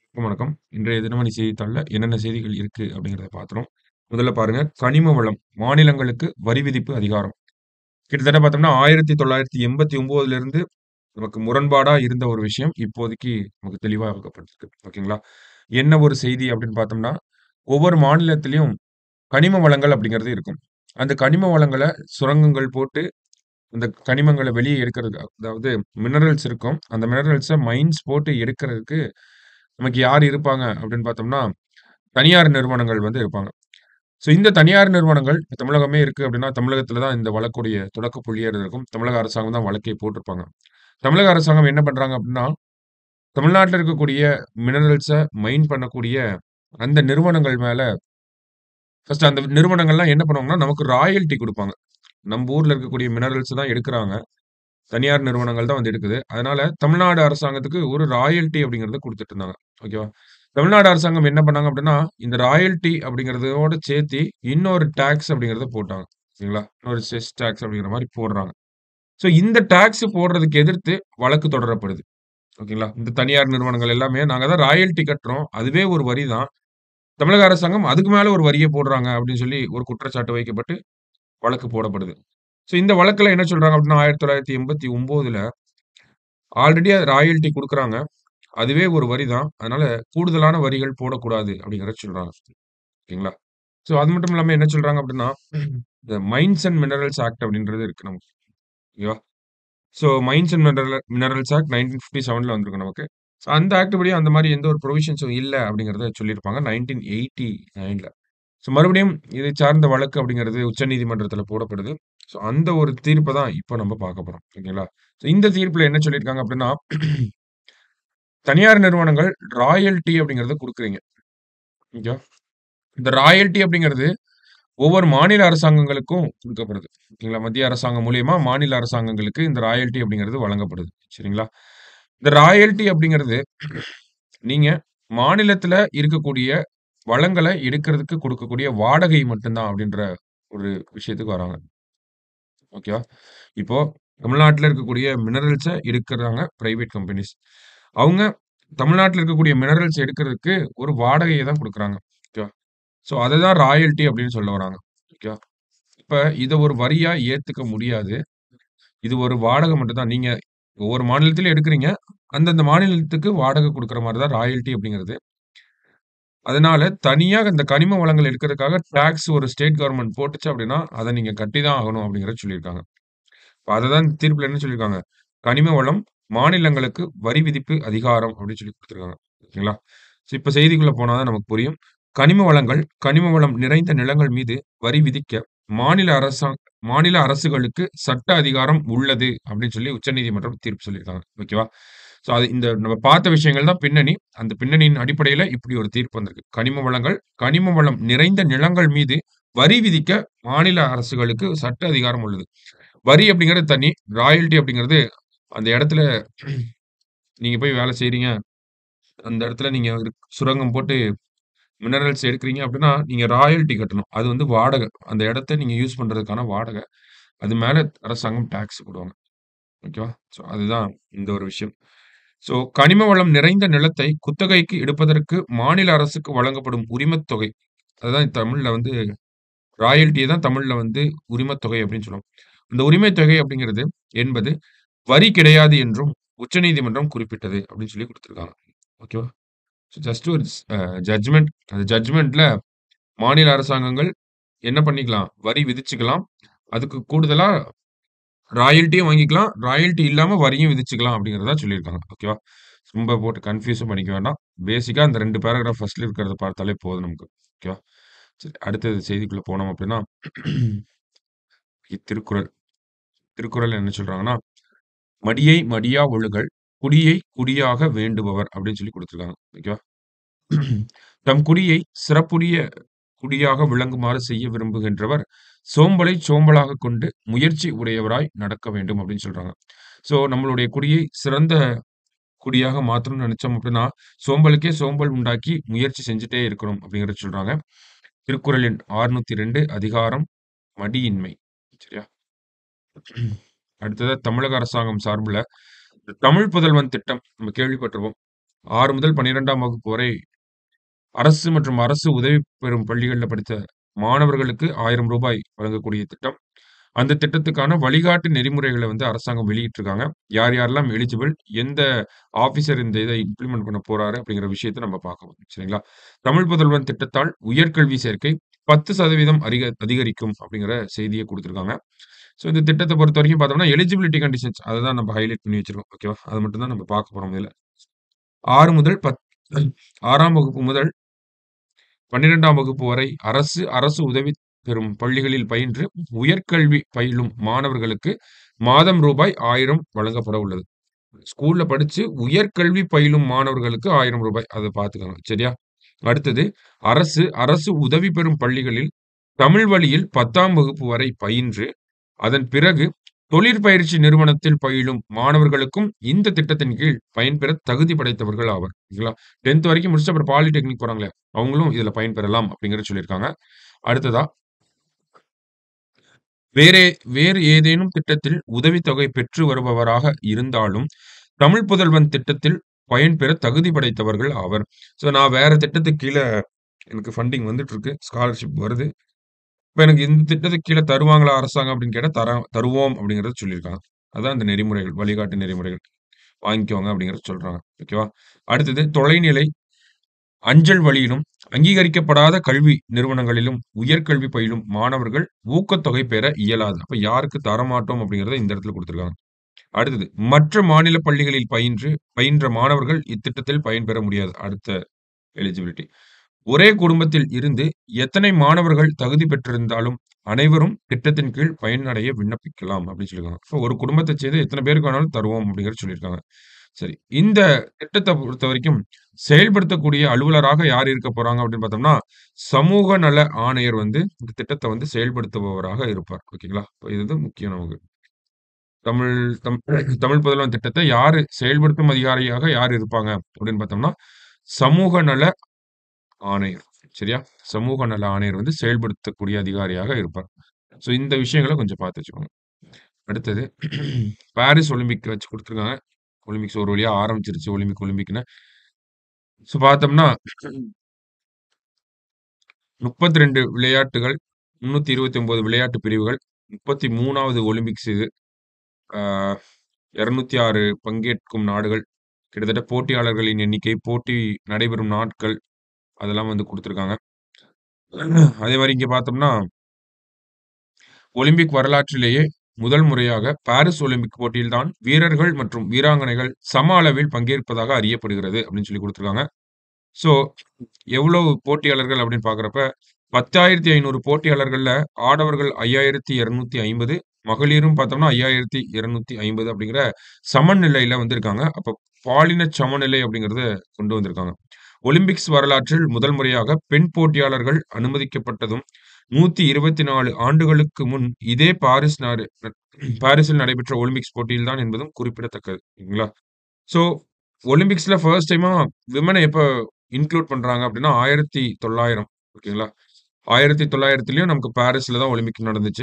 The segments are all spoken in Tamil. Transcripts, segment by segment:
வணக்கம், வணக்கம். இன்றைய தினமணி செய்தித்தாள்ல என்னென்ன செய்திகள் இருக்கு அப்படிங்கிறத பார்க்குறோம். முதல்ல பாருங்க, கனிம வளம் மாநிலங்களுக்கு வரி விதிப்பு அதிகாரம். கிட்டத்தட்ட பார்த்தோம்னா 1989 இருந்து நமக்கு முரண்பாடா இருந்த ஒரு விஷயம், இப்போதைக்கு நமக்கு தெளிவாக்கப்பட்டிருக்கு. ஓகேங்களா? என்ன ஒரு செய்தி அப்படின்னு பார்த்தோம்னா, ஒவ்வொரு மாநிலத்திலயும் கனிம வளங்கள் அப்படிங்கிறது இருக்கும். அந்த கனிம வளங்கள சுரங்கங்கள் போட்டு, அந்த கனிமங்கள வெளிய எடுக்கிறதுக்கு அதாவது மினரல்ஸ் இருக்கும். அந்த மினரல்ஸ மைன்ஸ் போட்டு எடுக்கிறதுக்கு நமக்கு யார் இருப்பாங்க அப்படின்னு பார்த்தோம்னா, தனியார் நிறுவனங்கள் வந்து இருப்பாங்க. ஸோ இந்த தனியார் நிறுவனங்கள் தமிழகமே இருக்கு அப்படின்னா, தமிழகத்தில தான் இந்த வழக்குடைய தொடக்க புள்ளியா இருக்கும். தமிழக அரசாங்கம் தான் வழக்கே போட்டிருப்பாங்க. தமிழக அரசாங்கம் என்ன பண்றாங்க அப்படின்னா, தமிழ்நாட்டில இருக்கக்கூடிய மினரல்ஸ மைன் பண்ணக்கூடிய அந்த நிறுவனங்கள் மேல ஃபர்ஸ்ட் அந்த நிறுவனங்கள்லாம் என்ன பண்ணுவாங்கன்னா, நமக்கு ராயல்டி குடுப்பாங்க. நம்ப ஊர்ல இருக்கக்கூடிய மினரல்ஸ் தான் எடுக்குறாங்க. தனியார் நிறுவனங்கள் தான் வந்து எடுக்குது. அதனால தமிழ்நாடு அரசாங்கத்துக்கு ஒரு ராயல்டி அப்படிங்கிறத குடுத்துட்டு இருந்தாங்க. ஓகேவா? தமிழ்நாடு அரசாங்கம் என்ன பண்ணாங்க அப்படின்னா, இந்த ராயல்டி அப்படிங்கிறதோட சேர்த்தி இன்னொரு டாக்ஸ் அப்படிங்கிறத போட்டாங்க. சரிங்களா? இன்னொரு செஸ் டாக்ஸ் அப்படிங்கிற மாரி போடுறாங்க. ஸோ இந்த டாக்ஸ் போடுறதுக்கு எதிர்த்து வழக்கு தொடரப்படுது. ஓகேங்களா? இந்த தனியார் நிறுவனங்கள் எல்லாமே நாங்க தான் ராயல்டி கட்டுறோம். அதுவே ஒரு வரி தான். தமிழக அரசாங்கம் அதுக்கு மேல ஒரு வரிய போடுறாங்க அப்படின்னு சொல்லி ஒரு குற்றச்சாட்டு வைக்கப்பட்டு வழக்கு போடப்படுது. ஸோ இந்த வழக்குல என்ன சொல்றாங்க அப்படின்னா, 1989ல ஆல்ரெடி ராயல்டி குடுக்குறாங்க. அதுவே ஒரு வரி தான். அதனால கூடுதலான வரிகள் போடக்கூடாது அப்படிங்கிறத சொல்றாங்க. ஓகேங்களா? ஸோ அது மட்டும் இல்லாம என்ன சொல்றாங்க அப்படின்னா, இந்த மைன்ஸ் அண்ட் மினரல்ஸ் ஆக்ட் அப்படின்றது இருக்கு நமக்கு. ஓகேவா? So mines and mineral minerals act 1957ல வந்திருக்கு நமக்கு. ஸோ அந்த ஆக்ட் படி அந்த மாரி எந்த ஒரு புரோவிஷன்ஸும் இல்ல அப்படிங்கிறத சொல்லியிருப்பாங்க 1989ல. ஸோ மறுபடியும் இதை சார்ந்த வழக்கு அப்படிங்கிறது உச்சநீதிமன்றத்தில போடப்படுது. ஸோ அந்த ஒரு தீர்ப்ப தான் இப்ப நம்ம பார்க்க போறோம். ஓகேங்களா? ஸோ இந்த தீர்ப்புல என்ன சொல்லியிருக்காங்க அப்படின்னா, தனியார் நிறுவனங்கள் ராயல்டி அப்படிங்கிறத குடுக்குறீங்க. ஓகேவா? இந்த ராயல்டி அப்படிங்கிறது ஒவ்வொரு மாநில அரசாங்கங்களுக்கும் குடுக்கப்படுது. ஓகேங்களா? மத்திய அரசாங்கம் மூலியமா மாநில அரசாங்கங்களுக்கு இந்த ராயல்டி அப்படிங்கிறது வழங்கப்படுது. சரிங்களா? இந்த ராயல்டி அப்படிங்கிறது நீங்க மாநிலத்தில இருக்கக்கூடிய வளங்கள எடுக்கிறதுக்கு குடுக்கக்கூடிய வாடகை மட்டும் தான் அப்படின்ற ஒரு விஷயத்துக்கு வராங்க. ஓகேவா? இப்போ தமிழ்நாட்டில இருக்கக்கூடிய மினரல்ஸ எடுக்குறாங்க பிரைவேட் கம்பெனிஸ். அவங்க தமிழ்நாட்டில இருக்கக்கூடிய மினரல்ஸ் எடுக்கிறதுக்கு ஒரு வாடகைய தான் குடுக்குறாங்க. ஓகேவா? ஸோ அததான் ராயல்டி அப்படின்னு சொல்ல வராங்க. ஓகேவா? இப்ப இத ஒரு வரியா ஏத்துக்க முடியாது. இது ஒரு வாடகை மட்டும் தான். நீங்க ஒவ்வொரு மாநிலத்திலும் எடுக்குறீங்க. அந்தந்த மாநிலத்துக்கு வாடகை குடுக்குற மாரி தான் ராயல்டி அப்படிங்கிறது. அதனால தனியா இந்த கனிம வளங்கள் எடுக்கிறதுக்காக டாக்ஸ் ஒரு ஸ்டேட் கவர்ன்மென்ட் போட்டுச்சு அப்படின்னா, அத நீங்க கட்டி தான் ஆகணும் அப்படிங்கிறத சொல்லியிருக்காங்க. இப்ப அததான் தீர்ப்புல என்ன சொல்லியிருக்காங்க, கனிம வளம் மாநிலங்களுக்கு வரி விதிப்பு அதிகாரம் அப்படின்னு சொல்லி குடுத்துருக்காங்க. ஓகேங்களா? ஸோ இப்ப செய்திக்குள்ள போனா தான் நமக்கு புரியும். கனிம வளங்கள், கனிம வளம் நிறைந்த நிலங்கள் மீது வரி விதிக்க மாநில அரசாங் மாநில அரசுகளுக்கு சட்ட அதிகாரம் உள்ளது அப்படின்னு சொல்லி உச்சநீதிமன்றம் தீர்ப்பு சொல்லியிருக்காங்க. ஓகேவா? ஸோ அது இந்த நம்ம பார்த்த விஷயங்கள் தான் பின்னணி. அந்த பின்னணியின் அடிப்படையில இப்படி ஒரு தீர்ப்பு வந்திருக்கு. கனிம வளங்கள், கனிம வளம் நிறைந்த நிலங்கள் மீது வரி விதிக்க மாநில அரசுகளுக்கு சட்ட அதிகாரம் உள்ளது. வரி அப்படிங்கிறது தனி. ராயல்டி அப்படிங்கிறது அந்த இடத்துல நீங்க போய் வேலை செய்றீங்க. அந்த இடத்துல நீங்க ஒரு சுரங்கம் போட்டு மினரல்ஸ் எடுக்கிறீங்க அப்படின்னா, நீங்க ராயல்டி கட்டணும். அது வந்து வாடகை. அந்த இடத்த நீங்க யூஸ் பண்றதுக்கான வாடகை. அது மேல அரசாங்கம் டாக்ஸ் போடுவாங்க. ஓகேவா? ஸோ அதுதான் இந்த ஒரு விஷயம். ஸோ கனிம வளம் நிறைந்த நிலத்தை குத்தகைக்கு எடுப்பதற்கு மாநில அரசுக்கு வழங்கப்படும் உரிமத்தொகை. அதுதான் தமிழ்ல வந்து ராயல்டிய தான் தமிழ்ல வந்து உரிமத்தொகை அப்படின்னு சொல்லுவோம். இந்த உரிமை தொகை அப்படிங்கிறது என்பது வரி கிடையாது என்றும் உச்சநீதிமன்றம் குறிப்பிட்டது அப்படின்னு சொல்லி குடுத்துருக்காங்க. ஓகேவா? ஸோ ஜஸ்ட் ஒரு அ ஜட்ஜ்மென்ட். அந்த ஜட்ஜ்மென்ட்ல மாநில அரசாங்கங்கள் என்ன பண்ணிக்கலாம், வரி விதிச்சுக்கலாம். அதுக்கு கூடுதலா ராயல்டியும் வாங்கிக்கலாம். ராயல்டி இல்லாம வரியும் விதிச்சுக்கலாம் அப்படிங்கிறத சொல்லியிருக்காங்க. ஓகேவா? ரொம்ப போட்டு கன்ஃப்யூஸும் பண்ணிக்க வேண்டாம். பேசிக்கா அந்த 2 பேராகிராஃப் ஃபர்ஸ்ட்ல இருக்கிறத பார்த்தாலே போதும் நமக்கு. ஓகேவா? சரி அடுத்தது செய்திக்குள்ள போனோம் அப்படின்னா, திருக்குறள். திருக்குறள் என்ன சொல்றாங்கன்னா, "மடியை மடியா ஒழுகல், குடியை குடியாக வேண்டுபவர்" அப்படின்னு சொல்லி குடுத்துருக்காங்க. ஓகேவா? "தம் குடியை சிறப்புடைய குடியாக விளங்குமாறு செய்ய விரும்புகின்றவர், சோம்பலை சோம்பலாகக் கொண்டு முயற்சி உடையவராய் நடக்க வேண்டும்" அப்படின்னு சொல்றாங்க. ஸோ நம்மளுடைய குடியை சிறந்த குடியாக மாத்தணும்னு நெனைச்சோம் அப்படின்னா, சோம்பலுக்கே சோம்பல் உண்டாக்கி முயற்சி செஞ்சுட்டே இருக்கணும் அப்படிங்கிறத சொல்றாங்க. திருக்குறள் எண் 602 அதிகாரம் மடியின்மை. சரியா? அடுத்ததா தமிழக அரசாங்கம் சார்புல தமிழ் புதல்வன் திட்டம் நம்ம கேள்விப்பட்டிருப்போம். 6 முதல் 12ஆம் வகுப்பு வரை அரசு மற்றும் அரசு உதவி பெறும் பள்ளிகள்ல படித்த மாணவர்களுக்கு ரூ. 1000 வழங்கக்கூடிய திட்டம். அந்த திட்டத்துக்கான வழிகாட்டு நெறிமுறைகள வந்து அரசாங்கம் வெளியிட்டிருக்காங்க. யார் யாரெல்லாம் எலிஜிபிள், எந்த ஆபிசர் இந்த இத இம்ப்ளிமெண்ட் பண்ண போறாரு அப்படிங்கிற விஷயத்த நம்ம பார்க்கணும். சரிங்களா? தமிழ் புதல்வன் திட்டத்தால் உயர்கல்வி சேர்க்கை 10% அதிக அதிகரிக்கும் அப்படிங்கிற செய்திய குடுத்திருக்காங்க. ஸோ இந்த திட்டத்த பொறுத்தவரைக்கும் பார்த்தோம்னா, எலிஜிபிலிட்டி கண்டிஷன்ஸ் அததான் நம்ம ஹைலைட் பண்ணி வச்சிருக்கோம். ஓகேவா? அத மட்டும் தான் நம்ம பார்க்க போறோம் இதுல. 6 முதல் பத் 6ஆம் வகுப்பு முதல் 12ஆம் வகுப்பு வரை அரசு, அரசு உதவி பெறும் பள்ளிகளில் பயின்று உயர்கல்வி பயிலும் மாணவர்களுக்கு மாதம் ரூபாய் 1000 வழங்கப்பட உள்ளது. ஸ்கூல்ல படிச்சு உயர்கல்வி பயிலும் மாணவர்களுக்கு ரூ. 1000 அத பார்த்துக்கோங்க. சரியா? அடுத்தது அரசு, அரசு உதவி பெறும் பள்ளிகளில் தமிழ் வழியில் 10ஆம் வகுப்பு வரை பயின்று, அதன் பிறகு தொழிற்பயிற்சி நிறுவனத்தில் பயிலும் மாணவர்களுக்கும் இந்த திட்டத்தின் கீழ் பயன்பெற தகுதி படைத்தவர்கள் ஆவர். ஓகேங்களா? 10த் வரைக்கும் முடிச்சுட்டு அப்புறம் பாலிடெக்னிக் போறாங்களே, அவங்களும் இதுல பயன்பெறலாம் அப்படிங்கிறத சொல்லியிருக்காங்க. அடுத்ததா வேறே வேறு ஏதேனும் திட்டத்தில் உதவித்தொகை பெற்று வருபவராக இருந்தாலும், தமிழ் புதல்வன் திட்டத்தில் பயன்பெற தகுதி படைத்தவர்கள் ஆவர். ஸோ நான் வேற திட்டத்துக்கு கீழ எனக்கு ஃபண்டிங் வந்துட்டு இருக்கு. ஸ்காலர்ஷிப் வருது. இப்ப எனக்கு இந்த திட்டத்துக்கு கீழ தருவாங்களா அரசாங்கம் அப்படின்னு கேட்டா, தர தருவோம் அப்படிங்கிறத சொல்லியிருக்காங்க. அதான் இந்த நெறிமுறைகள், வழிகாட்டு நெறிமுறைகள். வாங்கிக்கோங்க அப்படிங்கிறத சொல்றாங்க. ஓகேவா? அடுத்தது தொலைநிலை, அஞ்சல் வழியிலும் அங்கீகரிக்கப்படாத கல்வி நிறுவனங்களிலும் உயர்கல்வி பயிலும் மாணவர்கள் ஊக்கத்தொகை பெற இயலாது. அப்ப யாருக்கு தரமாட்டோம் அப்படிங்கிறத இந்த இடத்துல குடுத்திருக்காங்க. அடுத்தது மற்ற மாநில பள்ளிகளில் பயின்று பயின்ற மாணவர்கள் இத்திட்டத்தில் பயன்பெற முடியாது. அடுத்த எலிஜிபிலிட்டி. ஒரே குடும்பத்தில் இருந்து எத்தனை மாணவர்கள் தகுதி பெற்றிருந்தாலும் அனைவரும் திட்டத்தின் கீழ் பயனடைய விண்ணப்பிக்கலாம் அப்படின்னு சொல்லியிருக்காங்க. ஸோ ஒரு குடும்பத்த சேர்ந்த எத்தன பேருக்கு வேணாலும் தருவோம் அப்படிங்கிறத சொல்லியிருக்காங்க. சரி. இந்த திட்டத்த பொறுத்தவரைக்கும் செயல்படுத்தக்கூடிய அலுவலராக யார் இருக்க போறாங்க அப்படின்னு பார்த்தோம்னா, சமூக நல ஆணையர் வந்து இந்த திட்டத்த வந்து செயல்படுத்துபவராக இருப்பார். ஓகேங்களா? இது வந்து முக்கியம் நமக்கு. தமிழ் தம் தமிழ் புதல்வன் திட்டத்த யாரு செயல்படுத்தும் அதிகாரியாக யார் இருப்பாங்க அப்படின்னு பார்த்தோம்னா, சமூக நல ஆணையர். சரியா? சமூக நல ஆணையர் வந்து செயல்படுத்தக்கூடிய அதிகாரியாக இருப்பார். ஸோ இந்த விஷயங்கள கொஞ்சம் பார்த்து வச்சுக்கோங்க. அடுத்தது பாரிஸ் ஒலிம்பிக் வச்சு குடுத்துருக்காங்க. ஒலிம்பிக்ஸ் ஒரு வழியா ஆரம்பிச்சிருச்சு. ஒலிம்பிக் ஒலிம்பிக்ன்னு. ஸோ பார்த்தோம்னா 32 விளையாட்டுகள், 329 விளையாட்டு பிரிவுகள், 33வது ஒலிம்பிக்ஸ் இது. ஆ 206 பங்கேற்கும் நாடுகள், கிட்டத்தட்ட போட்டியாளர்களின் எண்ணிக்கை, போட்டி நடைபெறும் நாட்கள், அதெல்லாம் வந்து குடுத்திருக்காங்க. அதே மாரி இங்க பார்த்தோம்னா ஒலிம்பிக் வரலாற்றிலேயே முதல் முறையாக பாரிஸ் ஒலிம்பிக் போட்டியில் தான் வீரர்கள் மற்றும் வீராங்கனைகள் சம அளவில் பங்கேற்பதாக அறியப்படுகிறது அப்படின்னு சொல்லி குடுத்திருக்காங்க. ஸோ எவ்வளவு போட்டியாளர்கள் அப்படின்னு பார்க்கிறப்ப 10,500 போட்டியாளர்கள்ல ஆடவர்கள் 5,250 மகளிரும் பார்த்தோம்னா 5,250 அப்படிங்கிற சமநிலையில வந்து இருக்காங்க. அப்ப பாலின சமநிலை அப்படிங்கிறத கொண்டு வந்திருக்காங்க. ஒலிம்பிக்ஸ் வரலாற்றில் முதல் முறையாக பெண் போட்டியாளர்கள் அனுமதிக்கப்பட்டதும் 124 ஆண்டுகளுக்கு முன் இதே பாரிஸ் நாடு பாரிஸில் நடைபெற்ற ஒலிம்பிக்ஸ் போட்டியில் தான் என்பதும் குறிப்பிடத்தக்கது. ஓகேங்களா? ஸோ ஒலிம்பிக்ஸ்ல ஃபர்ஸ்ட் டைமா விமன எப்ப இன்க்ளூட் பண்றாங்க அப்படின்னா 1900 ஓகேங்களா? 1900லயும் நமக்கு பாரிஸ்ல தான் ஒலிம்பிக் நடந்துச்சு.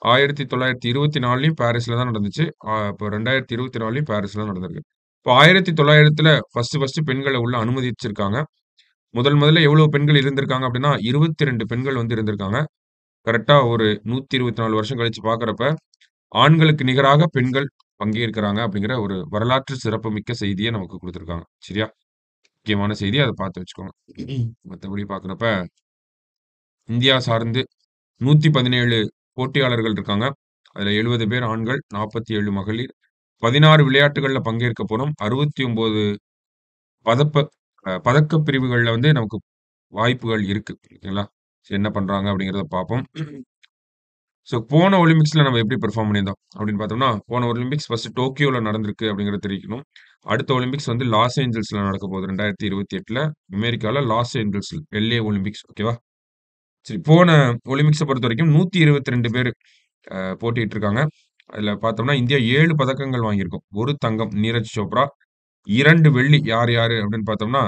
1924லயும் பாரிஸ்ல தான் நடந்துச்சு. ஆ இப்ப 2024லயும் பாரிஸ்ல தான் நடந்திருக்கு. இப்போ 1900ல ஃபர்ஸ்ட் ஃபர்ஸ்ட் பெண்கள உள்ள அனுமதிச்சிருக்காங்க. முதல் முதல்ல எவ்வளவு பெண்கள் இருந்திருக்காங்க அப்படின்னா, 22 பெண்கள் வந்து இருந்திருக்காங்க. கரெக்ட்டா ஒரு 124 வருஷம் கழிச்சு பார்க்கிறப்ப, ஆண்களுக்கு நிகராக பெண்கள் பங்கேற்கிறாங்க அப்படிங்கிற ஒரு வரலாற்று சிறப்புமிக்க செய்திய நமக்கு குடுத்திருக்காங்க. சரியா? முக்கியமான செய்தி. அத பார்த்து வச்சுக்கோங்க. மத்தபடி பார்க்கிறப்ப இந்தியா சார்ந்து 117 போட்டியாளர்கள் இருக்காங்க. அதுல 70 பேர் ஆண்கள், 47 மகளிர். 16 விளையாட்டுகள்ல பங்கேற்க போறோம். 69 பதப்ப அ பதக்க பிரிவுகள்ல வந்து நமக்கு வாய்ப்புகள் இருக்கு. ஓகேங்களா? என்ன பண்றாங்க அப்படிங்கிறத பார்ப்போம். ஸோ போன ஒலிம்பிக்ஸ்ல நம்ம எப்படி பெர்ஃபார்ம் பண்ணியிருந்தோம் அப்படின்னு பார்த்தோம்னா, போன ஒலிம்பிக்ஸ் ஃபர்ஸ்ட் டோக்கியோல நடந்திருக்கு அப்படிங்கிறத தெரிவிக்கணும். அடுத்த ஒலிம்பிக்ஸ் வந்து லாஸ் ஏஞ்சல்ஸ்ல நடக்க போகுது 2028ல அமெரிக்கால லாஸ் ஏஞ்சல்ஸ் எல்ஏ ஒலிம்பிக்ஸ். ஓகேவா? சரி போன ஒலிம்பிக்ஸ பொறுத்தவரைக்கும் 122 பேரு அ போட்டியிட்டு இருக்காங்க. அதுல பார்த்தோம்னா, இந்தியா 7 பதக்கங்கள் வாங்கியிருக்கோம். 1 தங்கம் நீரஜ் சோப்ரா, 2 வெள்ளி யார் யாரு அப்படின்னு பார்த்தோம்னா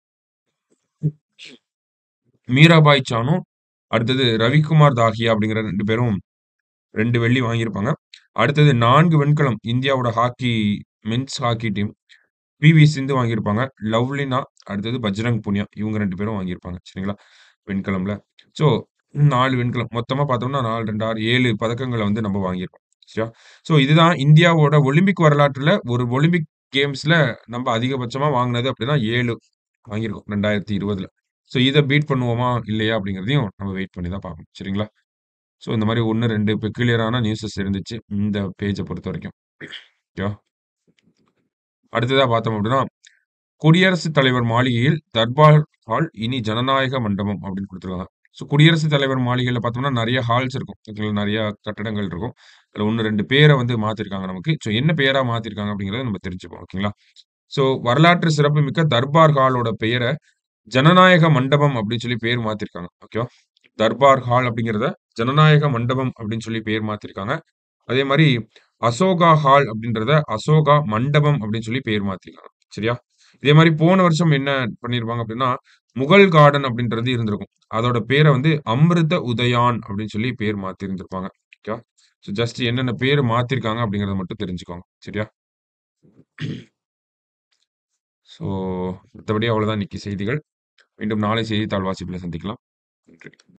மீராபாய் சானு, அடுத்தது ரவிக்குமார் தாஹியா அப்படிங்கிற 2 பேரும் 2 வெள்ளி வாங்கியிருப்பாங்க. அடுத்தது 4 வெண்கலம் இந்தியாவோட hockey men's hockey team. P V. Sindhu வாங்கியிருப்பாங்க. லவ்லினா, அடுத்தது பஜ்ரங் புனியா. இவங்க 2 பேரும் வாங்கியிருப்பாங்க. சரிங்களா? வெண்கலம்ல. ஸோ 4 வெண்கலம். மொத்தமா பார்த்தோம்னா 4, 2, 6, 7 பதக்கங்கள வந்து நம்ம வாங்கியிருக்கோம். சரியா? ஸோ இதுதான் இந்தியாவோட ஒலிம்பிக் வரலாற்றுல ஒரு ஒலிம்பிக் கேம்ஸ்ல நம்ம அதிகபட்சமா வாங்குனது அப்படின்னா 7 வாங்கியிருக்கோம் 2020ல. ஸோ இத பீட் பண்ணுவோமா? இல்லையா? அப்படிங்கிறதையும் நம்ம வெயிட் பண்ணி தான் பார்க்கணும். சரிங்களா? ஸோ இந்த மாரி 1, 2 பெக்யூலியரான நியூஸஸ் இருந்துச்சு. இந்த பேஜ பொறுத்தவரைக்கும். ஓகேவா? அடுத்ததா பார்த்தோம் அப்படின்னா, குடியரசுத் தலைவர் மாளிகையில் தர்பார் ஹால் இனி ஜனநாயக மண்டபம் அப்படின்னு குடுத்துருக்காங்க. ஸோ குடியரசுத் தலைவர் மாளிகையில பார்த்தோம்னா நெறைய ஹால்ஸ் இருக்கும். ஓகேங்களா? நெறைய கட்டடங்கள் இருக்கும். அதுல 1, 2 பேர வந்து மாத்திருக்காங்க நமக்கு. ஸோ என்ன பேரா மாத்திருக்காங்க அப்படிங்கிறத நம்ம தெரிஞ்சுப்போம். ஓகேங்களா? ஸோ வரலாற்று சிறப்புமிக்க தர்பார் ஹாலோட பெயர ஜனநாயக மண்டபம் அப்படின்னு சொல்லி பேர் மாத்திருக்காங்க. ஓகேவா? தர்பார் ஹால் அப்படிங்கிறத ஜனநாயக மண்டபம் அப்படின்னு சொல்லி பேர் மாத்திருக்காங்க. அதே மாரி அசோகா ஹால் அப்படின்றத அசோகா மண்டபம் அப்படின்னு சொல்லி பேர் மாத்திருக்காங்க. சரியா? இதே மாரி போன வருஷம் என்ன பண்ணியிருப்பாங்க அப்படின்னா, முகல் கார்டன் அப்படின்றது இருந்திருக்கும். அதோட பேர வந்து அம்ருத உதயான் அப்படின்னு சொல்லி பேர் மாத்திருந்திருப்பாங்க. ஓகேவா? ஸோ ஜஸ்ட் என்னென்ன பேரு மாத்திருக்காங்க அப்படிங்கிறத மட்டும் தெரிஞ்சுக்கோங்க. சரியா? ஸோ மத்தபடி அவ்வளோதான் இன்னைக்கு செய்திகள். மீண்டும் நாளை செய்தித்தாள் வாசிப்பில சந்திக்கலாம். நன்றி.